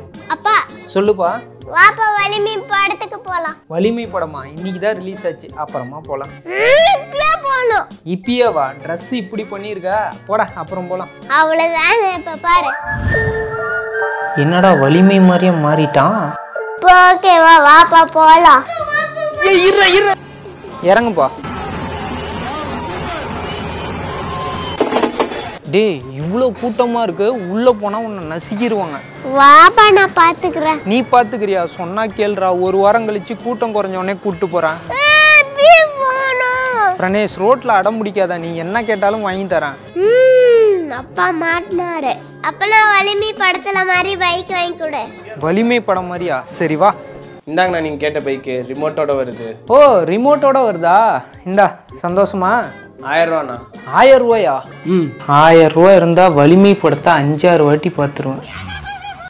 அப்பா சொல்லுப்பா வாப்பா வலிமை படத்துக்கு போலாம் வலிமை படமா இன்னைக்கு தான் ரிலீஸ் ஆச்சு அப்புறமா போகலாம் இப்பயே போகணும் இப்பயே வா ட்ரெஸ் இப்படி பண்ணியிருக்கா போடா அப்புறம் போகலாம் அவ்வளவுதான் இப்ப பாரு என்னடா வலிமை மாதிரியே மாறிட்டான் இப்போ ஓகேவா வாப்பா போலாம் இறங்குப்பா டேய் இவ்வளோ கூட்டமாக இருக்கு உள்ளே போனால் உன்னை நசுக்கிடுவாங்க வாப்பா நான் பாத்துக்கிறேன் நீ பார்த்துக்கிறியா சொன்னா கேளுடா ஒரு வாரம் கழிச்சு கூட்டம் குறைஞ்ச உடனே கூப்பிட்டு போகிறேன் இப்பயே போகணும் பிரணேஷ் ரோட்டில் அடம் பிடிக்காத நீ என்ன கேட்டாலும் வாங்கி தரேன் ம், அப்பா மாட்டினாரு அப்ப நான் வலிமை படத்துல மாதிரி பைக் வாங்கி கொடு வலிமை படம் மாதிரியா சரி வா இந்தாங்கண்ணா நீங்கள் கேட்ட பைக்கு ரிமோட்டோட வருது ஓ ரிமோட்டோட வருதா இந்தா சந்தோஷமா ஆயிரம் ரூபாண்ணா ஆயிரம் ரூபாயா ம் ஆயிரம் ரூபாய் இருந்தால் வலிமை படத்தை அஞ்சாறு வாட்டி பார்த்துருவேன்